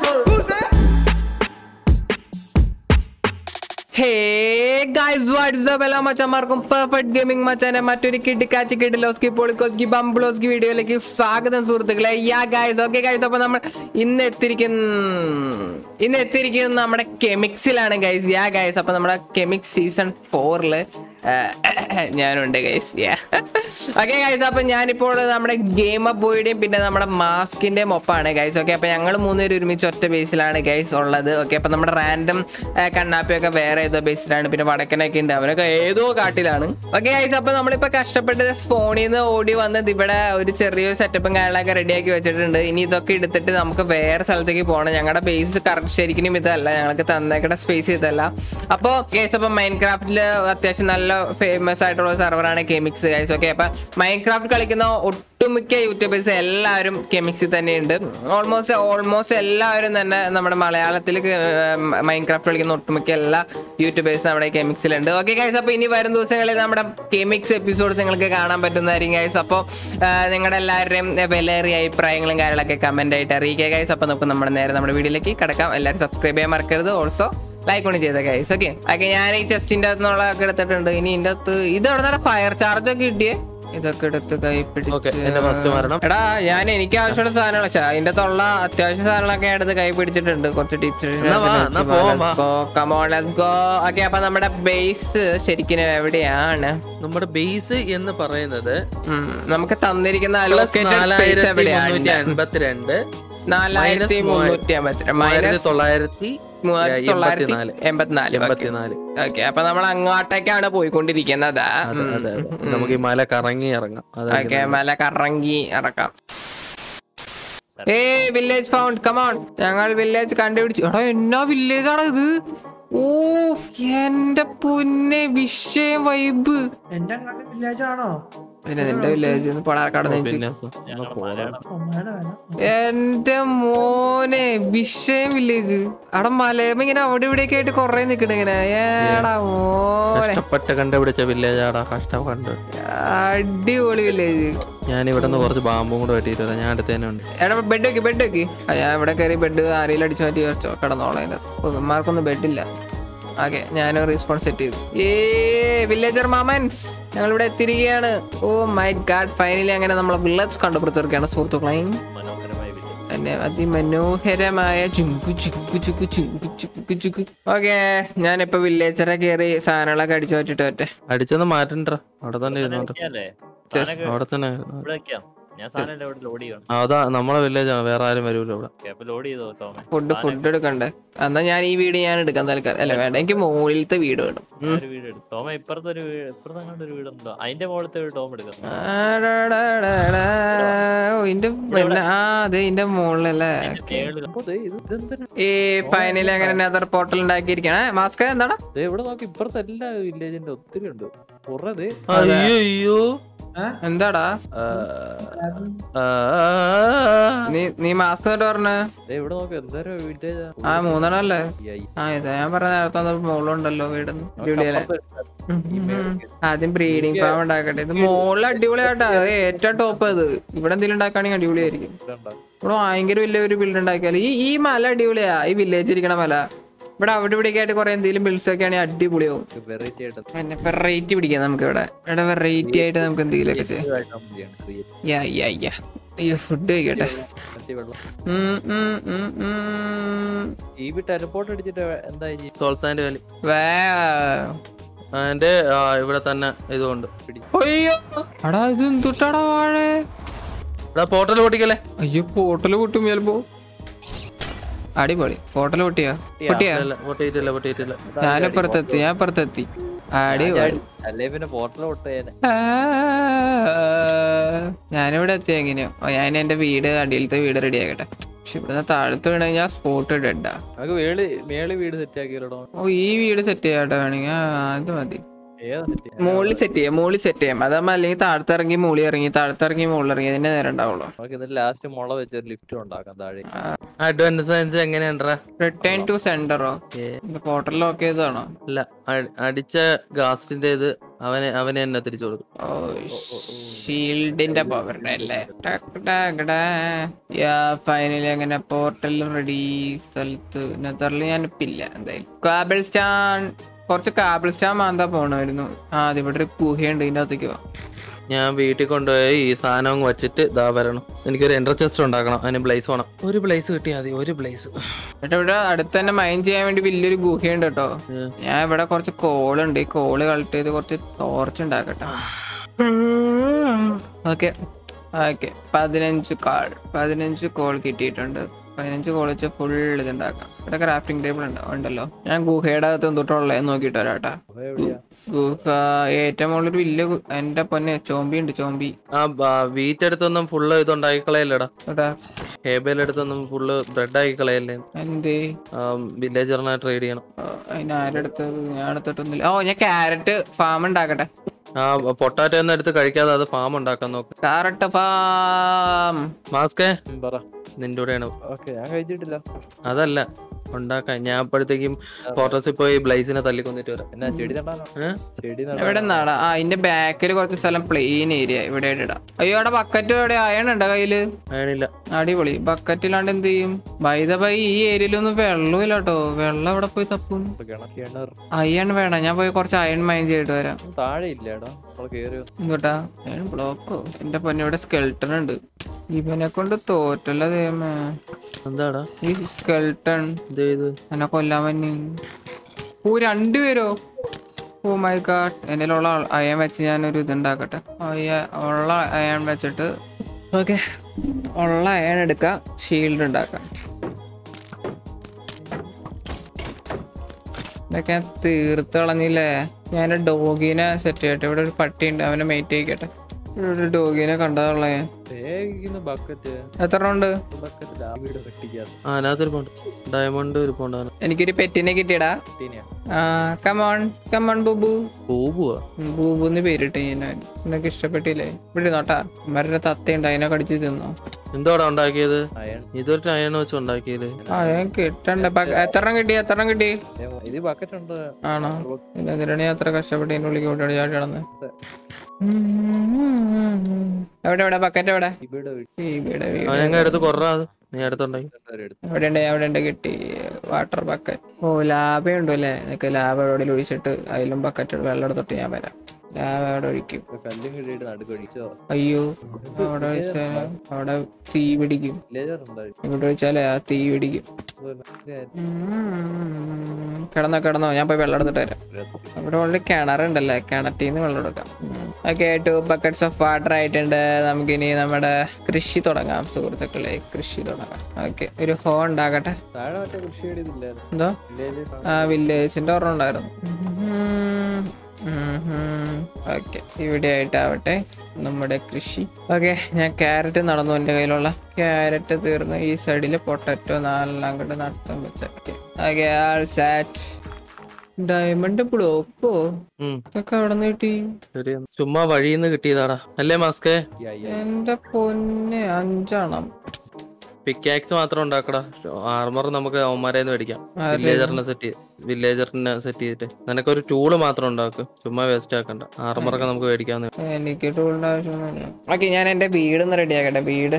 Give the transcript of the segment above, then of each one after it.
Hey guys WhatsApp എല്ലാ മച്ചന്മാർക്കും perfect gaming മച്ചാനെ മറ്റൊരു കിട്ടിക്കാച്ചി കിട്ടിലോസ്കി പൊളിക്കോസ്കി ബംബ്ലോസ്കി വീഡിയോയിലേക്ക് സ്വാഗതം സുഹൃത്തുക്കളെ യാ ഗൈസ് ഓക്കെ ഗൈസ് അപ്പൊ നമ്മൾ ഇന്ന് എത്തിയിരിക്കുന്ന ഇന്ന് എത്തിയിരിക്കുന്നത് നമ്മുടെ കെമിക്സിലാണ് ഗൈസ് യാ ഗൈസ് അപ്പൊ നമ്മുടെ കെമിക്സ് സീസൺ ഫോറില് ഞാനുണ്ട് ഗൈസ് ഓക്കെ ഗൈസ് അപ്പൊ ഞാനിപ്പോൾ നമ്മുടെ ഗെയിം ബോയുടെയും പിന്നെ നമ്മുടെ മാസ്കിന്റെയും ഒപ്പാണ് ഗൈസ് ഓക്കെ അപ്പൊ ഞങ്ങൾ മൂന്നുപേരും ഒരുമിച്ച് ഒറ്റ ബേസിലാണ് ഗൈസ് ഉള്ളത് ഓക്കെ അപ്പൊ നമ്മുടെ റാൻഡം കണ്ണാപ്പിയൊക്കെ വേറെ ഏതോ ബേസിലാണ് പിന്നെ വടക്കനൊക്കെ ഉണ്ട് അവരൊക്കെ ഏതോ കാട്ടിലാണ് ഓക്കെ ഗൈസ് അപ്പൊ നമ്മളിപ്പോ കഷ്ടപ്പെട്ട് ഫോണിൽ നിന്ന് ഓടി വന്നത് ഇവിടെ ഒരു ചെറിയൊരു സെറ്റപ്പും കാര്യങ്ങളൊക്കെ റെഡിയാക്കി വെച്ചിട്ടുണ്ട് ഇനി ഇതൊക്കെ എടുത്തിട്ട് നമുക്ക് വേറെ സ്ഥലത്തേക്ക് പോകണം ഞങ്ങളുടെ ബേസ് കറക്റ്റ് ശരിക്കും ഇതല്ല ഞങ്ങൾക്ക് തന്നേക്കടെ സ്പേസ് ഇതല്ല അപ്പോൾ ഗൈസ് അപ്പൊ മൈൻക്രാഫ്റ്റിൽ അത്യാവശ്യം നല്ല ഫേമസ് ആയിട്ടുള്ള സെർവറാണ് കെമിക്സ് ഗൈസ് ഓക്കെ അപ്പൊ മൈൻക്രാഫ്റ്റ് കളിക്കുന്ന ഒട്ടുമിക്ക യൂട്യൂബേഴ്സ് എല്ലാവരും കെമിക്സിൽ തന്നെയുണ്ട് ഓൾമോസ്റ്റ് ഓൾമോസ്റ്റ് എല്ലാവരും തന്നെ നമ്മുടെ മലയാളത്തിൽ മൈൻക്രാഫ്റ്റ് കളിക്കുന്ന ഒട്ടുമിക്ക എല്ലാ യൂട്യൂബേഴ്സും നമ്മുടെ കെമിക്സിലുണ്ട് ഓക്കെ ഗൈസ് അപ്പോൾ ഇനി വരും ദിവസങ്ങളിൽ നമ്മുടെ കെമിക്സ് എപ്പിസോഡ്സ് നിങ്ങൾക്ക് കാണാൻ പറ്റുന്നതായിരിക്കും ഗൈസ് അപ്പോൾ നിങ്ങളുടെ എല്ലാവരുടെയും വിലയേറിയ അഭിപ്രായങ്ങളും കാര്യങ്ങളൊക്കെ കമൻ്റ് ആയിട്ട് അറിയിക്കുക ഗൈസ് അപ്പോൾ നമുക്ക് നമ്മുടെ നേരെ നമ്മുടെ വീഡിയോയിലേക്ക് കിടക്കാം എല്ലാവരും സബ്സ്ക്രൈബ് ചെയ്യാൻ മറക്കരുത് ഓൾസോ ലൈക്ക് കൊണ്ട് ചെയ്ത ഗൈസ് ഓക്കെ ഓക്കെ ഞാൻ ഈ ചെസ്റ്റിന്റെ അകത്തുനിന്നുള്ളതൊക്കെ എടുത്തിട്ടുണ്ട് ഇനി ഇതിന്റെ അകത്ത് ഇത് എവിടെ നിന്നാണ് ഫയർ ചാർജ് ഒക്കെ കിട്ടിയേ ഇതൊക്കെ എടുത്ത് കൈ ഓക്കെ എന്റെ ഫസ്റ്റ് മരണം എടാ ഞാൻ എനിക്ക് ആവശ്യമുള്ള സാധനങ്ങൾ വെച്ചാ അതിന്റെ തൊള്ള അത്യാവശ്യ സാധനങ്ങളൊക്കെ ഞാൻ എടുത്ത് കൈ പിടിച്ചിട്ടുണ്ട് കുറച്ച് എന്നാ വാ, എന്നാ പോവാം, വാ. ടിപ്സ് ഓക്കെ അപ്പൊ നമ്മുടെ ബേസ് ശരിക്കും എവിടെയാണ് നമ്മുടെ ബേസ് എന്ന് പറയുന്നത് ഉം, നമുക്ക് തന്നിരിക്കുന്ന പ്ലസ് allocated space നാലായിരത്തി എവിടെയാണ് മുന്നൂറ്റി അൻപത്തിരണ്ട് നാലായിരത്തി മുന്നൂറ്റി അമ്പത്തി ആയിരത്തി മൈനസ് തൊള്ളായിരത്തി മൂവായിരത്തി തൊള്ളായിരത്തി എൺപത്തിനാല്. എൺപത്തിനാല് ഓക്കെ എൺപത്തിനാല് ഓക്കെ അപ്പൊ നമ്മൾ അങ്ങോട്ടേക്കാണ് പോയിക്കൊണ്ടിരിക്കുന്നത് അതെ അതെ അതെ നമുക്ക് ഈ മല കറങ്ങി ഇറങ്ങാം ഓക്കെ അതായിരിക്കും മല കറങ്ങി ഇറക്കാം ഏ വില്ലേജ് ഫൗണ്ട് കമോൺ ഞങ്ങൾ വില്ലേജ് കണ്ടുപിടിച്ചു എടാ എന്നാ വില്ലേജ് ആണ് ഇത് ഓ എന്റെ പൊന്നെ വിഷയം വൈബ് എന്റെ അങ്ങാട്ട് വില്ലേജ് ആണോ പിന്നെ നിന്റെ വില്ലേജ് പടാർക്കാട് പിന്നെ സ- ഒന്ന് പോണം. ഓ, വേണം, വേണം. എന്റെ മോനെ വിഷയം വില്ലേജ് അവിടെ മലയമ്മ ഇങ്ങനെ അവിടെ ഇവിടെയൊക്കെ ആയിട്ട് കൊറേ നിക്കണ ഇങ്ങനെ ഏടാ മോനെ കഷ്ടപ്പെട്ട് കണ്ടുപിടിച്ച വില്ലേജ് ആടാ കഷ്ടം കണ്ട് അടിപൊളി വില്ലേജ് ഞാൻ ഇവിടെ നിന്ന് കുറച്ച് ബാമ്പും കൂടെ വെട്ടിയിട്ട് വരാം. ഞാൻ അടുത്ത് തന്നെ ഉണ്ട് എടാ ബെഡ് വെക്ക് ബെഡ് വെക്ക് ആ, ഞാൻ ഇവിടെ കയറി ബെഡ് ആരെങ്കിലും അടിച്ചു മാറ്റി വെച്ചോ കിടന്നോളാം അതിന്റെ ഒന്നുമാർക്കൊന്നും ബെഡില്ല ഓക്കെ ഞാൻ റെസ്പോൺസ് സെറ്റ് ചെയ്തു ഏ വില്ലേജർ മാമൻസ് ഞങ്ങൾ ഇവിടെ എത്തിയിരിക്കുകയാണ് ഓ മൈ ഗാഡ് ഫൈനലി അങ്ങനെ നമ്മളെ വില്ലേജ് കണ്ടുപിടിച്ചിരിക്കുകയാണ് സുഹൃത്തുക്കളെ തന്നെ അതിമനോഹരമായ ചുങ്കു ചുക്കു ചുക്കു ചുങ്കു ചുക്കു ചുക്കു ഓക്കെ ഞാനിപ്പോ വില്ലേജറെ കയറി സാധനങ്ങളൊക്കെ അടിച്ചു മാറ്റിട്ട് പറ്റേ അടിച്ചൊന്ന് മാറ്റണ്ട അവിടെ തന്നെ ഇരുന്നോട്ടെ വെക്കാല്ലേ? Just സാധനമൊക്കെ അവിടെ തന്നെ ഇരുന്നോ. ഇവിടെ വെക്കാം. ഞാൻ സാധനം ഇവിടെ ലോഡ് ചെയ്യണം ആ, അതാ നമ്മളെ വില്ലേജ് ആണ് വേറെ ആരും വരൂല ഇവിടെ ഓക്കേ, അപ്പൊ ലോഡ് ചെയ്തോ ടോമെ ഫുഡ് ഫുഡ് എടുക്കണ്ടേ എന്നാ ഞാൻ ഈ വീട് ഞാൻ എടുക്കാൻ തൽക്കാലം അല്ല വേണ്ട എനിക്ക് മുകളിലത്തെ വീട് വേണം ഉം. ഒരു വീട് എടുത്തു ടോമ ഇപ്പുറത്തെ ഒരു വീട് ഇപ്പുറത്തെ അങ്ങോട്ട് ഒരു വീടുണ്ടോ അതിന്റെ മുകളിലത്തെ ഒരു ടോം എടുക്കുന്നു ആടാടാടാടാ. ഓ ഇന്റെ പിന്നെ ആ അതെ ഇന്റെ മുകളിലല്ലേ മേളിൽ അപ്പൊ ദേ ഇത് ഇതെന്തിനാ? ഈ ഫൈനലി അങ്ങനെ നെതർ പോർട്ടൽ ഉണ്ടാക്കിയിരിക്കണേ മാസ്ക് എന്താടാ ദേ ഇവിടെ നോക്കി ഇപ്പുറത്തെ എല്ലാ വില്ലേജിന്റെ ഒത്തിരി ഉണ്ട് കുറെ ദേ അതെ. അയ്യോ അയ്യോ എന്താടാ ആ, അത് ആ, നീ നീ മാസ്ക് എന്നിട്ട് പറഞ്ഞേ ദേ ഇവിടെ നോക്കി എന്തോരം വില്ലേജാ ആ മൂന്നെണ്ണം അല്ലേ ആ ഇതാ ഞാൻ പറഞ്ഞ നേരത്തെ വന്നപ്പോ മുകളിലുണ്ടല്ലോ വീടുന്ന് അടിപൊളിയല്ലേ ഉം, ഉം, ഉം. ആദ്യം ബ്രീഡിംഗ് ഫാം ഉണ്ടാക്കട്ടെ ഇത് മുകളിൽ അടിപൊളിയാട്ടാ അത് ഏറ്റവും ടോപ്പ് അത് ഇവിടെ എന്തെങ്കിലും ഉണ്ടാക്കുകയാണെങ്കിൽ അടിപൊളിയായിരിക്കും ഇവിടെ ഭയങ്കര വലിയ ഒരു ബിൽഡ് ഉണ്ടാക്കിയാൽ ഈ ഈ മല അടിപൊളിയാ ഈ വില്ലേജ് ഇരിക്കണ മല ഇവിടെ അവിടെ ഇവിടെ ആയിട്ട് കുറെ എന്തെങ്കിലും ബിൽഡ്സ് ഒക്കെ ആണെങ്കിൽ അടിപൊളിയാവും വെറൈറ്റി ആയിട്ട് പിന്നെ വെറൈറ്റി പിടിക്കാം നമുക്ക് ഇവിടെ ഇവിടെ വെറൈറ്റി ആയിട്ട് നമുക്ക് എന്തെങ്കിലും ഒക്കെ ചെയ്യാം യാ യാ യാ അയ്യോ ഫുഡ് കഴിക്കട്ടെ വെള്ളം ഉം, ഉം, ഉം, ഉം. ഈ വിട്ട് ടെലിപ്പോർട്ട് അടിച്ചിട്ട് എന്താ ഇനി സോൾസാൻഡ് വാലി വേ അതിന്റെ ആ, ഇവിടെ തന്നെ ഇതുകൊണ്ട് അയ്യോ എടാ ഇത് എന്തുട്ടാടാ വാഴ ഇവിടെ പോർട്ടൽ പൊട്ടിക്കല്ലേ അയ്യോ പോട്ടല് പൊട്ടും ചിലപ്പോ അടിപൊളി പോട്ടല് പൊട്ടിയോ പൊട്ടിയാ ഇല്ല, പൊട്ടിയിട്ടില്ല പൊട്ടിയിട്ടില്ല ഞാനിപ്പുറത്തെത്തി ഞാൻ ഇപ്പുറത്തെത്തി അടിപൊളി അല്ലേ പിന്നെ പോർട്ടൽ പൊട്ടേനെ ആ, ഞാനിവിടെ എത്തി എങ്ങനെയോ ഓ, ഞാൻ എന്റെ വീട് അടിയിലത്തെ വീട് റെഡി ആക്കട്ടെ പക്ഷെ ഇവിടുന്ന് താഴത്ത് വീണ് കഴിഞ്ഞാൽ സ്പോട്ട് ഡെഡാ നമുക്ക് മേളി മേളി വീട് സെറ്റ് ആക്കിയല്ലോ ഓ ഈ വീട് സെറ്റ് ചെയ്യാട്ടോ വേണമെങ്കിൽ ആ അത് മതി ഏതാ സെറ്റ് മുകളിൽ സെറ്റ് ചെയ്യാം മുകളിൽ സെറ്റ് ചെയ്യാം അതാകുമ്പോ അല്ലെങ്കിൽ താഴത്തിറങ്ങി മുകളിൽ ഇറങ്ങി താഴത്തിറങ്ങി മുകളിൽ ഇറങ്ങി അതിന്റെ നേരം ഉണ്ടാവുള്ളൂ നമുക്ക് എന്നിട്ട് ലാസ്റ്റ് മുള വെച്ച് ലിഫ്റ്റ് ഉണ്ടാക്കാം താഴെ അഡ്വാൻസ് എങ്ങനെയുണ്ടാ റിട്ടേൺ ടു സെന്ററോ പോർട്ടൽ ലോക്ക് ചെയ്തതാണോ അല്ല അ- അടിച്ച ഗാസ്റ്റിന്റെ ഇത് അവനെ അവനെ തന്നെ തിരിച്ചു കൊടുക്കും ഓ ഷീൽഡിന്റെ പവറിന്റെ അല്ലേ ഫൈനലി അങ്ങനെ പോർട്ടൽ റെഡി സ്ഥലത്ത് നെതറിൽ ഞാനിപ്പോ ഇല്ല എന്തായാലും കാബിൾ സ്റ്റാൻ കുറച്ച് കാബിൾ സ്റ്റാൻ മാന്താ പോണായിരുന്നു ആ അതിവിടെ ഒരു ഗുഹയുണ്ട് ഇതിന്റെ അകത്തേക്ക് പോവാം ഞാൻ വീട്ടിൽ കൊണ്ടുപോയി ഈ സാധനം അങ്ങ് വെച്ചിട്ട് ഇതാ വരണം എനിക്കൊരു എൻട്ര ചെസ്റ്റ് ഉണ്ടാക്കണം അതിന് ബ്ലേസ് വേണം ഒരു ബ്ലേസ് കിട്ടിയാൽ മതി ഒരു ബ്ലേസ് എന്നിട്ട് ഇവിടെ അടുത്ത് തന്നെ മൈൻ ചെയ്യാൻ വേണ്ടി വലിയൊരു ഗുഹയുണ്ട് കേട്ടോ ഞാൻ ഇവിടെ കുറച്ച് കോളുണ്ട് ഈ കോള് കളക്ട് ചെയ്ത് കുറച്ച് ടോർച്ച് ഉണ്ടാക്കട്ടെ ഓക്കെ ഓക്കെ പതിനഞ്ച് കാൾ പതിനഞ്ച് കോൾ കിട്ടിയിട്ടുണ്ട് പതിനഞ്ച് കോൾ വെച്ച് ഫുൾ ഇത് ഉണ്ടാക്കാം ഇവിടെ ക്രാഫ്റ്റിംഗ് ടേബിൾ ഉണ്ട് ഉണ്ടല്ലോ ഞാൻ ഗുഹയുടെ അകത്ത് എന്തൊട്ടുള്ളത് നോക്കിയിട്ട് വരാട്ടാ അവ എവിടെയാ ഗുഹ ഏറ്റവും മുകളിൽ വലിയ ഗു- എന്റെ പൊന്നെ ചോമ്പി ഉണ്ട് ചോമ്പി ആ വീറ്റ് അടുത്തൊന്നും ഫുള്ള് ഇത് ഉണ്ടാക്കി കളയല്ലേടാ എടാ ഹേബേൽ അടുത്തൊന്നും ഫുള്ള് ബ്രെഡ് ആക്കി കളയല്ലേ എന്തേ വില്ലേജറിനെ ട്രേഡ് ചെയ്യണം ആ, അതിന് ആരെടുത്തത് ഞാൻ എടുത്തിട്ടൊന്നുമില്ല ഓ ഞാൻ ക്യാരറ്റ് ഫാം ഉണ്ടാക്കട്ടെ ആ പൊട്ടാറ്റോ ഒന്നും എടുത്ത് കഴിക്കാതെ അത് ഫാം ഉണ്ടാക്കാൻ നോക്ക് ക്യാരറ്റ് ഫാം മാസ്കേ ഉം, പറ നിന്റെ കൂടെയാണ് ഓക്കെ ഞാൻ കഴിച്ചിട്ടില്ല അതല്ല ഉണ്ടാക്കാൻ ഞാൻ അപ്പോഴത്തേക്കും ഫോട്ടോസിൽ പോയി ബ്ലൈസിനെ തല്ലിക്കൊന്നിട്ട് വരാം എന്നാ ചെടി നടാനോ ഏ? ചെടി എവിടെ നിന്നാടാ ആ ഇതിന്റെ ബാക്കിൽ കുറച്ച് സ്ഥലം പ്ലെയിൻ ഏരിയ ഇവിടെ ഇടാം അയ്യോ അവിടെ ബക്കറ്റ് എവിടെ അയൺ ഉണ്ടോ കയ്യില് അയണില്ല അടിപൊളി ബക്കറ്റിലാണ്ട് എന്ത് ചെയ്യും ബൈത ബൈ ഈ ഏരിയയിലൊന്നും വെള്ളമില്ല കേട്ടോ വെള്ളം എവിടെ പോയി തപ്പും കിണർ കിണർ അയൺ വേണം ഞാൻ പോയി കുറച്ച് അയൺ മൈൻ ചെയ്തിട്ട് വരാം താഴെ ഇല്ലേടാ നമ്മൾ കേറി വന്നു. ഇങ്ങോട്ടാ അയൺ ബ്ലോക്കോ എന്റെ പൊന്നെ ഇവിടെ സ്കെൽട്ടൺ ഉണ്ട് ഇവനെ കൊണ്ട് തോറ്റല്ല ദൈവമേ എന്താടാ ഈ സ്കെൽട്ടൺ ഇത് ചെയ്ത് എന്നെ കൊല്ലാൻ പറ്റി ഓ രണ്ടുപേരോ ഓ മൈ ഗാഡ് എൻ്റെ ഉള്ള അയൺ വെച്ച് ഞാനൊരു ഇതുണ്ടാക്കട്ടെ അയ്യ ഉള്ള അയൺ വെച്ചിട്ട് ഓക്കെ ഉള്ള അയൺ എടുക്കാം ഷീൽഡ് ഉണ്ടാക്കാം ഇതൊക്കെ ഞാൻ തീർത്ത് കളഞ്ഞില്ലേ ഞാൻ ഡോഗിനെ സെറ്റ് ചെയ്യട്ടെ ഇവിടെ ഒരു പട്ടിയുണ്ട് അവനെ മെയ്റ്റ് ചെയ്യിക്കട്ടെ ഇവിടെ ഒരു ഡോഗിനെ കണ്ടതുള്ള ഞാൻ തേക്കുന്ന ബക്കറ്റ് എത്ര ഉണ്ട് ബക്കറ്റ് വീട് വെട്ടിക്കാത്ത ആ അതിനകത്ത് ഇരിപ്പുണ്ട് ഡയമണ്ട് ഇരിപ്പുണ്ട് അതിന് എനിക്കൊരു പെറ്റിനെ കിട്ടിയടാ ടീനിയാ ആ കമോൺ കമോൺ ബുബു പൂവുക ബൂബുന്ന് പേരിട്ട് ഞാൻ നിനക്ക് ഇഷ്ടപ്പെട്ടില്ലേ ഇവിടെ നോട്ടാ മരുടെ തത്തയുണ്ട് അതിനെ കടിച്ച് തിന്നോ എന്തോടാ ഉണ്ടാക്കിയത് അയൺ ഇതൊരു അയൺ വെച്ച് ഉണ്ടാക്കിയത് ആ ഞാൻ കിട്ടണ്ട ബ- എത്ര എണ്ണം കിട്ടി എത്ര എണ്ണം കിട്ടി ഇത് ബക്കറ്റ് ഉണ്ട് ആണോ പിന്നെ എന്തിനാണ് ഞാൻ അത്ര കഷ്ടപ്പെട്ട് ഇതിന്റെ ഉള്ളിൽ കൂട്ടി ചാടി കിടന്ന് എവിടെ എവിടെ ബക്കറ്റ് എവിടെ ഇവിടെ ഈ ഇവിടെ വീട്. അവനങ്ങ് എടുത്ത് കൊറ അത് നീ അടുത്തുണ്ടാക്കി എടുത്തു എവിടെ ഉണ്ട് എവിടെ ഉണ്ട് കിട്ടി വാട്ടർ ബക്കറ്റ് ഓ ലാഭ ഉണ്ടോ അല്ലേ നിനക്ക് ലാഭ എവിടെ ഒഴിച്ചിട്ട് അതിലും ബക്കറ്റ് വെള്ളം എടുത്തിട്ട് ഞാൻ വരാം ലാഭ എവിടെ ഒഴിക്കും കല്ലും കിട്ടിയിട്ട് നടുക്കടിച്ചോ അയ്യോ അവിടെ ഒഴിച്ചാല് അവിടെ തീ പിടിക്കും വില്ലേജർ ഉണ്ടായിരുന്നു ഇവിടെ ഒഴിച്ചാലേ ആ തീ പിടിക്കും ഉം. കിടന്നോ കിടന്നോ ഞാൻ പോയി വെള്ളം എടുത്തിട്ട് വരാം അവിടെ ഓൾറെഡി കിണറുണ്ടല്ലേ കിണറ്റിൽ നിന്ന് വെള്ളം എടുക്കാം okay two buckets of water ആയിട്ടുണ്ട് നമുക്കിനി നമ്മുടെ കൃഷി തുടങ്ങാം സുഹൃത്തുക്കളെ കൃഷി തുടങ്ങാം ഓക്കെ ഒരു ഹോ ഉണ്ടാകട്ടെ താഴെ മറ്റേ കൃഷി ചെയ്തില്ലായിരുന്നു എന്തോ വില്ലേജ് ആ വില്ലേജിന്റെ ഓർമ്മ ഉണ്ടായിരുന്നു ഓക്കെ ഇവിടെ ആയിട്ടാവട്ടെ നമ്മുടെ കൃഷി ഓക്കെ ഞാൻ ക്യാരറ്റ് നടന്നു എൻ്റെ കയ്യിലുള്ള ക്യാരറ്റ് തീർന്ന് ഈ സൈഡിൽ പൊട്ടറ്റോ നാലെല്ലാം അങ്ങോട്ട് നടത്താൻ വെച്ചൊക്കെ ഓക്കെ ആൾ സാറ്റ് ഡയമണ്ട് ബ്ലോക്കോ ഉം ഇതൊക്കെ അവിടെ നിന്ന് കിട്ടി ശരിയാണ് ചുമ്മാ വഴിന്ന് കിട്ടിയതാടാ അല്ലേ മാസ്കേ എന്റെ പൊന്നെ അഞ്ചെണ്ണം പിക്കാക്സ് മാത്രം ഉണ്ടാക്കടാ ആർമർ നമുക്ക് അവന്മാരെ മേടിക്കാം ആരുടെ? വില്ലേജറിനെ സെറ്റ് വില്ലേജറിനെ സെറ്റ് ചെയ്തിട്ട് നിനക്കൊരു ടൂള് മാത്രം ഉണ്ടാക്ക് ചുമ്മാ വേസ്റ്റ് ആക്കണ്ട ആർമറൊക്കെ നമുക്ക് മേടിക്കാന്ന് എനിക്ക് ടൂളിന്റെ ആവശ്യമൊന്നുമില്ല ഓക്കെ ഞാൻ എന്റെ വീടൊന്ന് റെഡിയാക്കട്ടെ വീട്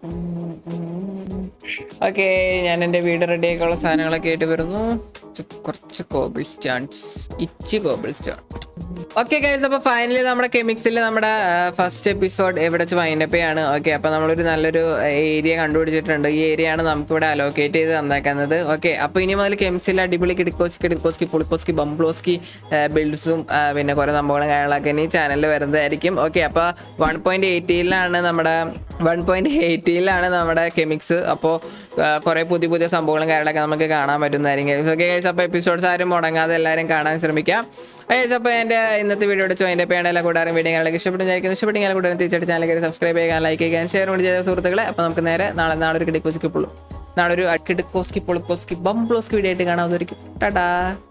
ഓക്കെ ഞാൻ എന്റെ വീട് റെഡിയാക്കാനുള്ള സാധനങ്ങളൊക്കെ ആയിട്ട് വരുന്നു കുറച്ച് കുറച്ച് കോബിൾ സ്റ്റാൻസ് ഇച്ചി കോബിൾ സ്റ്റാൻ ഓക്കെ ഗൈസ് അപ്പൊ ഫൈനലി നമ്മുടെ കെമിക്സിൽ നമ്മുടെ ഫസ്റ്റ് എപ്പിസോഡ് എവിടെ വെച്ച് വൈൻഡപ്പ് ചെയ്യാണ് ഓക്കെ അപ്പൊ നമ്മളൊരു നല്ലൊരു ഏരിയ കണ്ടുപിടിച്ചിട്ടുണ്ട് ഈ ഏരിയ ആണ് നമുക്ക് ഇവിടെ അലോക്കേറ്റ് ചെയ്ത് തന്നേക്കുന്നത് ഓക്കെ അപ്പൊ ഇനി മുതൽ കെമിക്സിൽ അടിപൊളി കിടിക്കോസ്കി കിടിക്കോസ്കി പുളിക്കോസ്കി ബംബ്ലോസ്കി ബിൽഡ്സും പിന്നെ കുറെ സംഭവങ്ങളും കാര്യങ്ങളൊക്കെ ഇനി ചാനലിൽ വരുന്നതായിരിക്കും ഓക്കെ അപ്പൊ വൺ പോയിന്റ് എയ്റ്റിയിലാണ് നമ്മുടെ വൺ പോയിന്റ് എയ്റ്റിയിലാണ് നമ്മുടെ കെമിക്സ് അപ്പോൾ കുറെ പുതിയ പുതിയ സംഭവങ്ങളും കാര്യങ്ങളൊക്കെ നമുക്ക് കാണാൻ പറ്റുന്നതായിരിക്കും ഓക്കെ ഗൈസ് അപ്പോൾ എപ്പിസോഡ്സ് ആരും മുടങ്ങാതെ എല്ലാവരും കാണാൻ ശ്രമിക്കാം ഗൈസ് അപ്പോൾ എൻ്റെ ഇന്നത്തെ വീഡിയോ അടിച്ചു അതിൻ്റെ പേണ്ട എല്ലാ കൂടാറും വീഡിയോ കാര്യങ്ങളൊക്കെ ഇഷ്ടപ്പെടുന്നതായിരിക്കും ഇഷ്ടപ്പെട്ടെങ്കിൽ കൂടെ തീർച്ചയായിട്ടും ചാനൽ കയറി സബ്സ്ക്രൈബ് ചെയ്യാൻ ലൈക്ക് ചെയ്യാൻ ഷെയർ കൂടി ചെയ്ത സുഹൃത്തുക്കളെ അപ്പോൾ നമുക്ക് നേരെ നാളെ നാളെ ഒരു കിടിക്കോസ്കി പുള്ളു നാളെ ഒരു കിടിക്കോസ്കി പൊളിക്കോസ്കി ബംബ്ലോസ്കി വീഡിയോ ആയിട്ട് കാണാവുന്നതായിരിക്കും ടാറ്റാ